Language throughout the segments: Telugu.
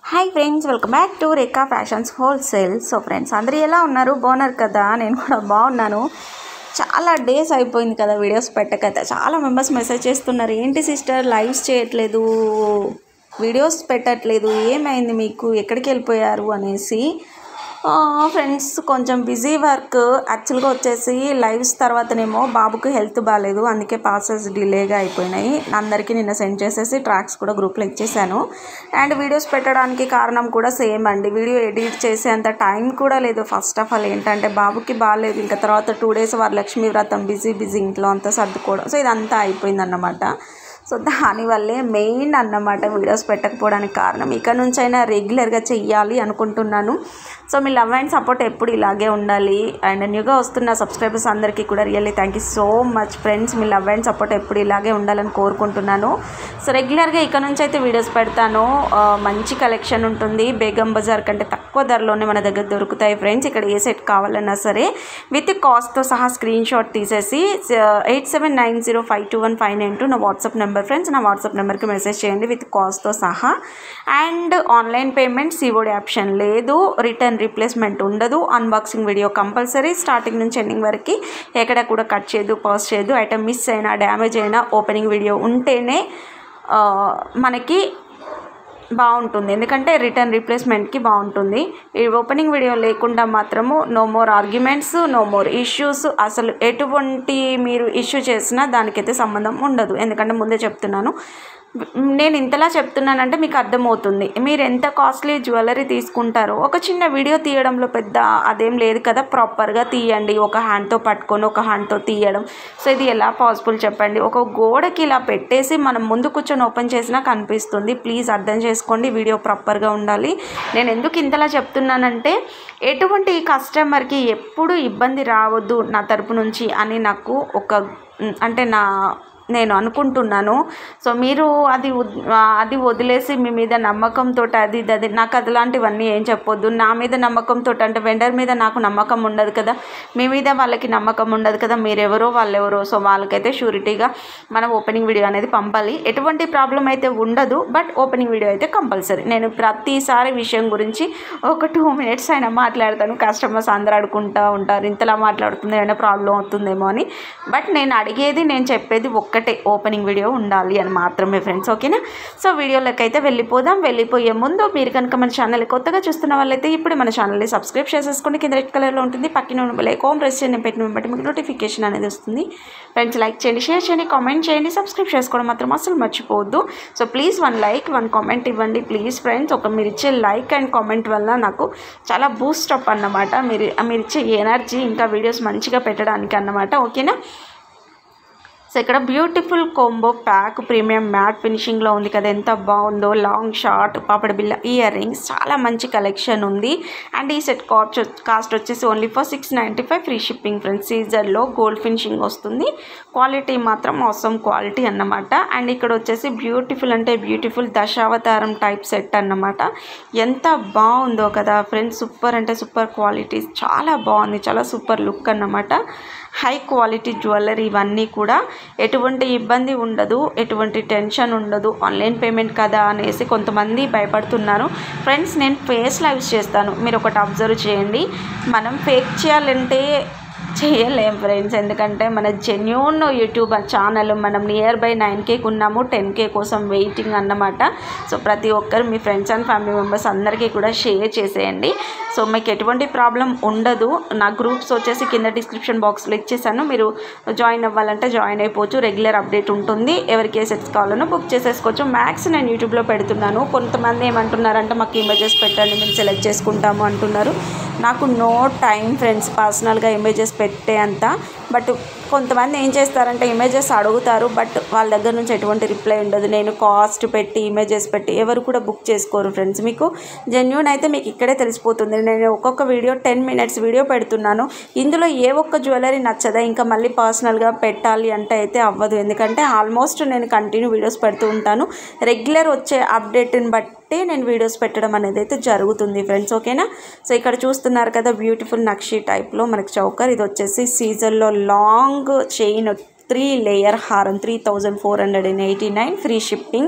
hi friends welcome back to Rekha fashions wholesale so friends అందరూ ఎలా ఉన్నారు బాగున్నారు కదా నేను కూడా బాగున్నాను చాలా డేస్ అయిపోయింది కదా వీడియోస్ పెట్టకైతే చాలా మెంబర్స్ మెసేజ్ చేస్తున్నారు ఏంటి సిస్టర్ లైవ్స్ చేయట్లేదు వీడియోస్ పెట్టట్లేదు ఏమైంది మీకు ఎక్కడికి వెళ్ళిపోయారు అనేసి ఫ్రెండ్స్ కొంచెం బిజీ వర్క్ యాక్చువల్గా వచ్చేసి లైవ్స్ తర్వాతనేమో బాబుకి హెల్త్ బాగాలేదు అందుకే పాసెస్ డిలేగా అయిపోయినాయి అందరికీ నిన్న సెండ్ చేసేసి ట్రాక్స్ కూడా గ్రూప్లో ఇచ్చేసాను అండ్ వీడియోస్ పెట్టడానికి కారణం కూడా సేమ్ అండి వీడియో ఎడిట్ చేసే అంత టైం కూడా లేదు ఫస్ట్ ఆఫ్ ఆల్ ఏంటంటే బాబుకి బాగాలేదు ఇంకా తర్వాత టూ డేస్ వరలక్ష్మి వ్రతం బిజీ బిజీ ఇంట్లో అంతా సర్దుకోవడం సో ఇదంతా అయిపోయిందన్నమాట సో దానివల్లే మెయిన్ అన్నమాట వీడియోస్ పెట్టకపోవడానికి కారణం ఇక నుంచైనా రెగ్యులర్గా చెయ్యాలి అనుకుంటున్నాను సో మీ లవ్ అండ్ సపోర్ట్ ఎప్పుడు ఇలాగే ఉండాలి అండ్ న్యూగా వస్తున్న సబ్స్క్రైబర్స్ అందరికీ కూడా really thank you so much friends మీ లవ్ అండ్ సపోర్ట్ ఎప్పుడు ఇలాగే ఉండాలని కోరుకుంటున్నాను సో రెగ్యులర్గా ఇక నుంచి అయితే వీడియోస్ పెడతాను ఆ, మంచి కలెక్షన్ ఉంటుంది బేగం బజార్ కంటే తక్కువ ధరలోనే మన దగ్గర దొరుకుతాయి ఫ్రెండ్స్ ఇక్కడ ఏ సెట్ కావాలన్నా సరే విత్ కాస్ట్తో సహా స్క్రీన్ షాట్ తీసేసి eight seven nine zero five two one five nine two నా వాట్సాప్ నెంబర్ ఫ్రెండ్స్ నా వాట్సాప్ నెంబర్కి మెసేజ్ చేయండి విత్ కాస్ట్తో సహా and online payment COD option లేదు రిటర్న్ రీప్లేస్మెంట్ ఉండదు అన్బాక్సింగ్ వీడియో కంపల్సరీ స్టార్టింగ్ నుంచి ఎండింగ్ వరకు ఎక్కడ కూడా కట్ చేయదు పాస్ చేయదు ఐటమ్ మిస్ అయినా డ్యామేజ్ అయినా ఓపెనింగ్ వీడియో ఉంటేనే ఆ, మనకి బాగుంటుంది ఎందుకంటే రిటర్న్ రీప్లేస్మెంట్కి బాగుంటుంది ఈ ఓపెనింగ్ వీడియో లేకుండా మాత్రము no more arguments no more issues అసలు ఎటువంటి మీరు ఇష్యూ చేసినా దానికైతే సంబంధం ఉండదు ఎందుకంటే ముందే చెప్తున్నాను నేను ఇంతలా చెప్తున్నానంటే మీకు అర్థమవుతుంది మీరు ఎంత కాస్ట్లీ జ్యువెలరీ తీసుకుంటారో ఒక చిన్న వీడియో తీయడంలో పెద్ద అదేం లేదు కదా ప్రాపర్గా తీయండి ఒక హ్యాండ్తో పట్టుకొని ఒక హ్యాండ్తో తీయడం సో ఇది ఎలా పాసిబుల్ చెప్పండి ఒక గోడకి ఇలా పెట్టేసి మనం ముందు కూర్చొని ఓపెన్ చేసినా కనిపిస్తుంది ప్లీజ్ అర్థం చేసుకోండి వీడియో ప్రాపర్గా ఉండాలి నేను ఎందుకు ఇంతలా చెప్తున్నానంటే ఎటువంటి కస్టమర్కి ఎప్పుడు ఇబ్బంది రావద్దు నా తరపు నుంచి అని నాకు ఒక ఉమ్, అంటే నా నేను అనుకుంటున్నాను సో మీరు అది ఉద్- ఆ, అది వదిలేసి మీ మీద నమ్మకంతో అది ఇది అది నాకు అట్లాంటివన్నీ ఏం చెప్పొద్దు నా మీద నమ్మకంతో అంటే వెండర్ మీద నాకు నమ్మకం ఉండదు కదా మీ మీద వాళ్ళకి నమ్మకం ఉండదు కదా మీరెవరో వాళ్ళెవరో సో వాళ్ళకైతే షూరిటీగా మనం ఓపెనింగ్ వీడియో అనేది పంపాలి ఎటువంటి ప్రాబ్లం అయితే ఉండదు బట్ ఓపెనింగ్ వీడియో అయితే కంపల్సరీ నేను ప్రతిసారి విషయం గురించి ఒక టూ మినిట్స్ అయినా మాట్లాడతాను కస్టమర్స్ అందరూ అడుగుకుంటూ ఉంటారు ఇంతలా మాట్లాడుతుంది ఏమైనా ప్రాబ్లం అవుతుందేమో అని బట్ నేను అడిగేది నేను చెప్పేది ఒక్కటే ఓపెనింగ్ వీడియో ఉండాలి అని మాత్రమే ఫ్రెండ్స్ ఓకేనా సో వీడియోలోకి అయితే వెళ్ళిపోదాం వెళ్ళిపోయే ముందు మీరు కనుక మన ఛానల్ కొత్తగా చూస్తున్న వాళ్ళైతే ఇప్పుడు మన ఛానల్ని సబ్స్క్రైబ్ చేసేసుకుని కింద రెడ్ కలర్లో ఉంటుంది పక్కన లైక్ హోమ్ ప్రెస్ చేయండి పెట్టిన బట్టి మీకు నోటిఫికేషన్ అనేది వస్తుంది ఫ్రెండ్స్ లైక్ చేయండి షేర్ చేయండి కామెంట్ చేయండి సబ్స్క్రైబ్ చేసుకోవడం మాత్రం అసలు మర్చిపోవద్దు so please one like one comment ఇవ్వండి ప్లీజ్ ఫ్రెండ్స్ ఒక మీరు ఇచ్చే లైక్ అండ్ కామెంట్ వల్ల నాకు చాలా బూస్ట్ అప్ అన్నమాట మీరు మీరు ఇచ్చే ఎనర్జీ ఇంకా వీడియోస్ మంచిగా పెట్టడానికి అన్నమాట ఓకేనా సో ఇక్కడ beautiful combo pack premium matte ఫినిషింగ్లో ఉంది కదా ఎంత బాగుందో లాంగ్ షార్ట్ పాపడ బిల్ల ఇయర్ రింగ్స్ చాలా మంచి కలెక్షన్ ఉంది అండ్ ఈ సెట్ కాస్ట్ కాస్ట్ వచ్చేసి only for six ninety five free shipping friends సీజర్లో గోల్డ్ ఫినిషింగ్ వస్తుంది క్వాలిటీ మాత్రం అవసరం క్వాలిటీ అన్నమాట అండ్ ఇక్కడ వచ్చేసి బ్యూటిఫుల్ అంటే బ్యూటిఫుల్ దశావతారం టైప్ సెట్ అన్నమాట ఎంత బాగుందో కదా ఫ్రెండ్స్ సూపర్ అంటే సూపర్ క్వాలిటీ చాలా బాగుంది చాలా సూపర్ లుక్ అన్నమాట హై క్వాలిటీ జ్యువెలరీ ఇవన్నీ కూడా ఎటువంటి ఇబ్బంది ఉండదు ఎటువంటి టెన్షన్ ఉండదు ఆన్లైన్ పేమెంట్ కదా అనేసి కొంతమంది భయపడుతున్నారు ఫ్రెండ్స్ నేను ఫేస్ లైవ్స్ చేస్తాను మీరు ఒకటి అబ్జర్వ్ చేయండి మనం ఫేక్ చేయాలంటే చేయలేం ఫ్రెండ్స్ ఎందుకంటే మన జెన్యూన్ యూట్యూబ్ ఛానల్ మనం నియర్ బై నైన్ కేకి ఉన్నాము టెన్ కే కోసం వెయిటింగ్ అన్నమాట సో ప్రతి ఒక్కరు మీ ఫ్రెండ్స్ అండ్ ఫ్యామిలీ మెంబర్స్ అందరికీ కూడా షేర్ చేసేయండి సో మీకు ఎటువంటి ప్రాబ్లం ఉండదు నా గ్రూప్స్ వచ్చేసి కింద డిస్క్రిప్షన్ బాక్స్లో ఇచ్చేసాను మీరు జాయిన్ అవ్వాలంటే జాయిన్ అయిపోవచ్చు రెగ్యులర్ అప్డేట్ ఉంటుంది ఎవరికి ఏ సెట్స్ కావాలనో బుక్ చేసేసుకోవచ్చు మ్యాక్స్ నేను యూట్యూబ్లో పెడుతున్నాను కొంతమంది ఏమంటున్నారంటే మాకు ఇమేజెస్ పెట్టండి మేము సెలెక్ట్ చేసుకుంటాము అంటున్నారు నాకు నో టైం ఫ్రెండ్స్ పర్సనల్గా ఇమేజెస్ పెట్టే అంత బట్ కొంతమంది ఏం చేస్తారంటే ఇమేజెస్ అడుగుతారు బట్ వాళ్ళ దగ్గర నుంచి ఎటువంటి రిప్లై ఉండదు నేను కాస్ట్ పెట్టి ఇమేజెస్ పెట్టి ఎవరు కూడా బుక్ చేసుకోరు ఫ్రెండ్స్ మీకు జెన్యున్ అయితే మీకు ఇక్కడే తెలిసిపోతుంది నేను ఒక్కొక్క వీడియో టెన్ మినిట్స్ వీడియో పెడుతున్నాను ఇందులో ఏ ఒక్క జ్యువెలరీ నచ్చదా ఇంకా మళ్ళీ పర్సనల్గా పెట్టాలి అంటే అయితే అవ్వదు ఎందుకంటే ఆల్మోస్ట్ నేను కంటిన్యూ వీడియోస్ పెడుతూ ఉంటాను రెగ్యులర్ వచ్చే అప్డేట్ని బట్టి నేను వీడియోస్ పెట్టడం అనేది అయితే జరుగుతుంది ఫ్రెండ్స్ ఓకేనా సో ఇక్కడ చూస్తున్నారు కదా బ్యూటిఫుల్ నక్షి టైప్లో మనకి చౌకర్ ఇది వచ్చేసి సీజన్లో లాంగ్ చైన్ త్రీ లేయర్ హారం three thousand four hundred and eighty nine free shipping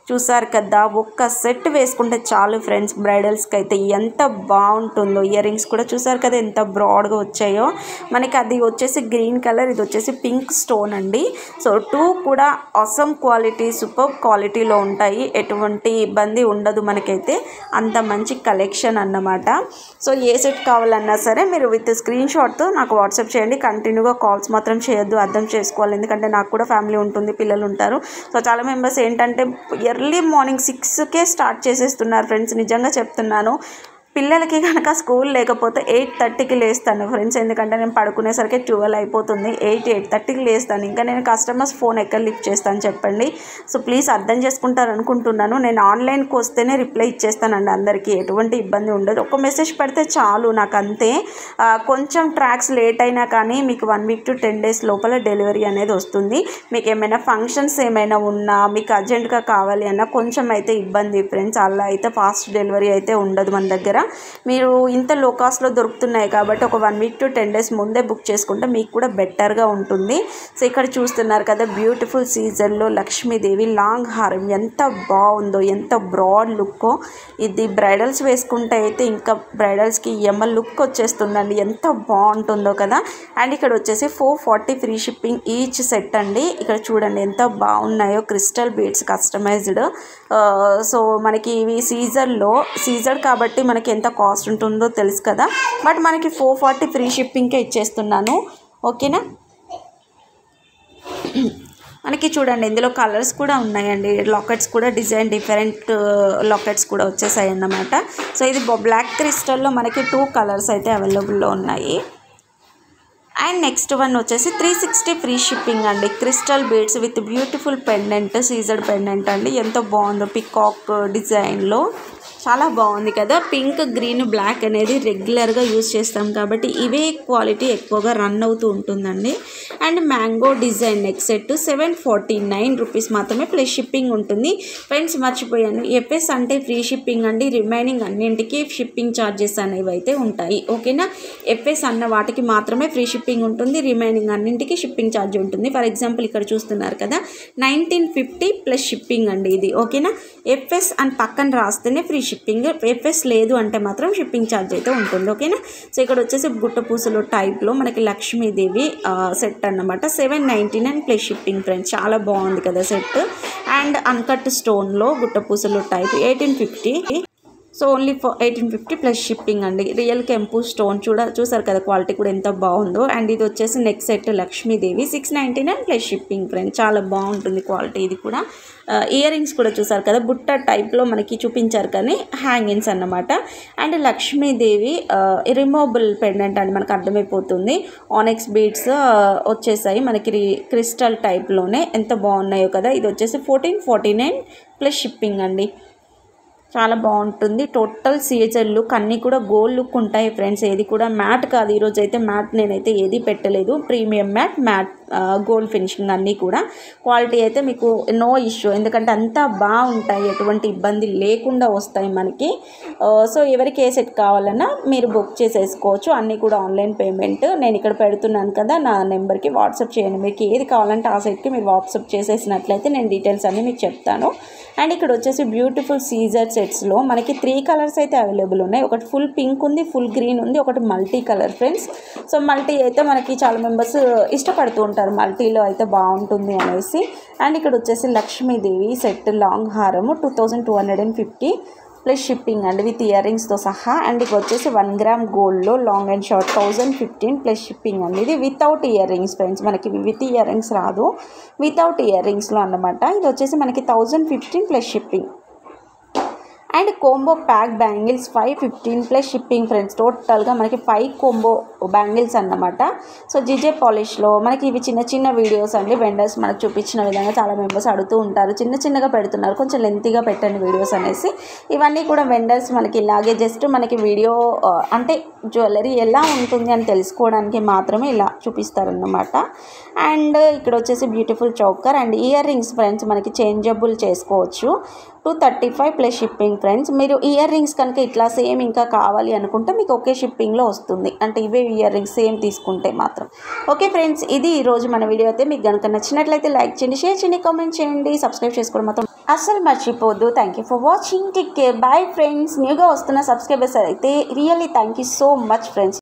చూసారు కదా ఒక్క సెట్ వేసుకుంటే చాలు ఫ్రెండ్స్ బ్రైడల్స్కి అయితే ఎంత బాగుంటుందో ఇయర్ రింగ్స్ కూడా చూసారు కదా ఎంత బ్రాడ్గా వచ్చాయో మనకి అది వచ్చేసి గ్రీన్ కలర్ ఇది వచ్చేసి పింక్ స్టోన్ అండి సో టూ కూడా అసమ్ క్వాలిటీ సూపర్ క్వాలిటీలో ఉంటాయి ఎటువంటి ఇబ్బంది ఉండదు మనకైతే అంత మంచి కలెక్షన్ అన్నమాట సో ఏ సెట్ కావాలన్నా సరే మీరు విత్ స్క్రీన్ షాట్తో నాకు వాట్సాప్ చేయండి కంటిన్యూగా కాల్స్ మాత్రం చేయొద్దు అర్థం చేసుకోవాలి ఎందుకంటే నాకు కూడా ఫ్యామిలీ ఉంటుంది పిల్లలు ఉంటారు సో చాలా మెంబర్స్ ఏంటంటే ఎర్లీ మార్నింగ్ సిక్స్కే స్టార్ట్ చేసేస్తున్నారు ఫ్రెండ్స్ నిజంగా చెప్తున్నాను పిల్లలకి కనుక స్కూల్ లేకపోతే ఎయిట్ థర్టీకి లేస్తాను ఫ్రెండ్స్ ఎందుకంటే నేను పడుకునేసరికి ట్వెల్వ్ అయిపోతుంది ఎయిట్ ఎయిట్ థర్టీకి లేస్తాను ఇంకా నేను కస్టమర్స్ ఫోన్ ఎక్కడ లిఫ్ట్ చేస్తాను చెప్పండి సో ప్లీజ్ అర్థం చేసుకుంటారు అనుకుంటున్నాను నేను ఆన్లైన్కి వస్తేనే రిప్లై ఇచ్చేస్తానండి అందరికీ ఎటువంటి ఇబ్బంది ఉండదు ఒక మెసేజ్ పెడితే చాలు నాకు అంతే ఆ, కొంచెం ట్రాక్స్ లేట్ అయినా కానీ మీకు one week to ten days లోపల డెలివరీ అనేది వస్తుంది మీకు ఏమైనా ఫంక్షన్స్ ఏమైనా ఉన్నా మీకు అర్జెంట్గా కావాలి అన్నా కొంచెం అయితే ఇబ్బంది ఫ్రెండ్స్ అలా అయితే ఫాస్ట్ డెలివరీ అయితే ఉండదు మన దగ్గర మీరు ఇంత లో కాస్ట్లో దొరుకుతున్నాయి కాబట్టి ఒక one week to ten days ముందే బుక్ చేసుకుంటే మీకు కూడా బెటర్గా ఉంటుంది సో ఇక్కడ చూస్తున్నారు కదా బ్యూటిఫుల్ సీజన్లో లక్ష్మీదేవి లాంగ్ హారం ఎంత బాగుందో ఎంత బ్రాడ్ లుక్కో ఇది బ్రైడల్స్ వేసుకుంటే అయితే ఇంకా బ్రైడల్స్కి ఎమ్మ లుక్ వచ్చేస్తుందండి ఎంత బాగుంటుందో కదా అండ్ ఇక్కడ వచ్చేసి four forty free shipping each set అండి ఇక్కడ చూడండి ఎంత బాగున్నాయో క్రిస్టల్ బీడ్స్ కస్టమైజ్డ్ సో మనకి ఇవి సీజర్లో సీజర్ కాబట్టి మనకి ఎంత కాస్ట్ ఉంటుందో తెలుసు కదా బట్ మనకి ఫోర్ ఫార్టీ ఫ్రీ షిప్పింగ్కే ఇచ్చేస్తున్నాను ఓకేనా మనకి చూడండి ఇందులో కలర్స్ కూడా ఉన్నాయండి లాకెట్స్ కూడా డిజైన్ డిఫరెంట్ లాకెట్స్ కూడా వచ్చేసాయి అన్నమాట సో ఇది బ్లాక్ క్రిస్టల్లో మనకి టూ కలర్స్ అయితే అవైలబుల్లో ఉన్నాయి అండ్ నెక్స్ట్ వన్ వచ్చేసి త్రీ సిక్స్టీ ఫ్రీ షిప్పింగ్ అండి crystal beads with beautiful pendant సీజర్డ్ పెండెంట్ అండి ఎంతో బాగుందో పికాక్ డిజైన్లో చాలా బాగుంది కదా పింక్ గ్రీన్ బ్లాక్ అనేది రెగ్యులర్గా యూస్ చేస్తాం కాబట్టి ఇవే క్వాలిటీ ఎక్కువగా రన్ అవుతూ ఉంటుందండి and mango design neck set seven forty nine rupees మాత్రమే ప్లస్ షిప్పింగ్ ఉంటుంది ఫ్రెండ్స్ మర్చిపోయాను ఎఫ్ఎస్ అంటే ఫ్రీ షిప్పింగ్ అండి రిమైనింగ్ అన్నింటికి షిప్పింగ్ ఛార్జెస్ అనేవి అయితే ఉంటాయి ఓకేనా ఎఫ్ఎస్ అన్న వాటికి మాత్రమే ఫ్రీ షిప్పింగ్ ఉంటుంది రిమైనింగ్ అన్నింటికి షిప్పింగ్ ఛార్జ్ ఉంటుంది ఫర్ ఎగ్జాంపుల్ ఇక్కడ చూస్తున్నారు కదా నైన్టీన్ ఫిఫ్టీ ప్లస్ షిప్పింగ్ అండి ఇది ఓకేనా ఎఫ్ఎస్ అని పక్కన రాస్తేనే ఫ్రీ షిప్పింగ్ ఎఫ్ఎస్ లేదు అంటే మాత్రం షిప్పింగ్ ఛార్జ్ అయితే ఉంటుంది ఓకేనా సో ఇక్కడ వచ్చేసి గుట్ట పూసలు టైప్లో మనకి లక్ష్మీదేవి సెట్ అన్నమాట seven ninety nine plus shipping friends చాలా బాగుంది కదా సెట్ అండ్ అన్కట్ స్టోన్లో గుట్ట పూసలు type eighteen fifty so only for eighteen fifty plus shipping అండి రియల్ కెంపు స్టోన్ చూడ చూసారు కదా క్వాలిటీ కూడా ఎంత బాగుందో అండ్ ఇది వచ్చేసి neck set Lakshmidevi six ninety nine plus shipping friend చాలా బాగుంటుంది క్వాలిటీ ఇది కూడా ఇయర్ రింగ్స్ కూడా చూసారు కదా బుట్ట టైప్లో మనకి చూపించారు కానీ హ్యాంగింగ్స్ అన్నమాట అండ్ లక్ష్మీదేవి రిమూవబుల్ పెండెంట్ అని మనకు అర్థమైపోతుంది ఆనెక్స్ బీడ్స్ వచ్చేసాయి మనకి రి- క్రిస్టల్ టైప్లోనే ఎంత బాగున్నాయో కదా ఇది వచ్చేసి fourteen forty nine plus shipping అండి చాలా బాగుంటుంది టోటల్ సీజర్ లుక్ అన్నీ కూడా గోల్డ్ లుక్ ఉంటాయి ఫ్రెండ్స్ ఏది కూడా మ్యాట్ కాదు ఈరోజు అయితే మ్యాట్ నేనైతే ఏది పెట్టలేదు premium matte matte gold finishing అన్నీ కూడా క్వాలిటీ అయితే మీకు నో ఇష్యూ ఎందుకంటే అంతా బాగుంటాయి ఎటువంటి ఇబ్బంది లేకుండా వస్తాయి మనకి ఆ, సో ఎవరికి ఏ సెట్ కావాలన్నా మీరు బుక్ చేసేసుకోవచ్చు అన్నీ కూడా ఆన్లైన్ పేమెంట్ నేను ఇక్కడ పెడుతున్నాను కదా నా నెంబర్కి వాట్సాప్ చేయండి మీకు ఏది కావాలంటే ఆ సెట్కి మీరు వాట్సాప్ చేసేసినట్లయితే నేను డీటెయిల్స్ అన్నీ మీకు చెప్తాను అండ్ ఇక్కడ వచ్చేసి బ్యూటిఫుల్ సీజర్ సెట్స్లో మనకి త్రీ కలర్స్ అయితే అవైలబుల్ ఉన్నాయి ఒకటి ఫుల్ పింక్ ఉంది ఫుల్ గ్రీన్ ఉంది ఒకటి multi colour friends so multi అయితే మనకి చాలా మెంబర్స్ ఇష్టపడుతూ ఉంటారు మల్టీలో అయితే బాగుంటుంది అనేసి అండ్ ఇక్కడ వచ్చేసి లక్ష్మీదేవి సెట్ లాంగ్ హారము two thousand two hundred and fifty plus shipping అండి విత్ ఇయర్ రింగ్స్తో సహా అండ్ ఇక వచ్చేసి వన్ గ్రామ్ గోల్డ్లో long and short thousand fifteen plus shipping అండి ఇది వితౌట్ ఇయర్ రింగ్స్ ఫ్రెండ్స్ మనకి విత్ ఇయర్ రింగ్స్ రాదు వితౌట్ ఇయర్ రింగ్స్లో అన్నమాట ఇది వచ్చేసి మనకి thousand fifteen plus shipping and combo pack bangles five fifteen plus shipping friends టోటల్గా మనకి ఫైవ్ కోంబో బ్యాంగిల్స్ అన్నమాట సో జిజే పాలిష్లో మనకి ఇవి చిన్న చిన్న వీడియోస్ అండి వెండర్స్ మనకు చూపించిన విధంగా చాలా మెంబర్స్ అడుగుతూ ఉంటారు చిన్న చిన్నగా పెడుతున్నారు కొంచెం లెంతీగా పెట్టండి వీడియోస్ అనేసి ఇవన్నీ కూడా వెండర్స్ మనకి ఇలాగే జస్ట్ మనకి వీడియో ఆ, అంటే జ్యువెలరీ ఎలా ఉంటుంది అని తెలుసుకోవడానికి మాత్రమే ఇలా చూపిస్తారన్నమాట అండ్ ఇక్కడ వచ్చేసి beautiful choker and earrings friends మనకి చేంజబుల్ చేసుకోవచ్చు two thirty five plus shipping friends మీరు ఇయర్ రింగ్స్ కనుక ఇట్లా సేమ్ ఇంకా కావాలి అనుకుంటే మీకు ఒకే షిప్పింగ్లో వస్తుంది అంటే ఇవే ఇయర్ రింగ్స్ సేమ్ తీసుకుంటే మాత్రం ఓకే ఫ్రెండ్స్ ఇది ఈరోజు మన వీడియో అయితే మీకు కనుక నచ్చినట్లయితే లైక్ చేయండి షేర్ చేయండి కామెంట్ చేయండి సబ్స్క్రైబ్ చేసుకోవడం మాత్రం అస్సలు మర్చిపోద్దు thank you for watching take care bye friends న్యూగా వస్తున్న సబ్స్క్రైబర్స్ అయితే really thank you so much friends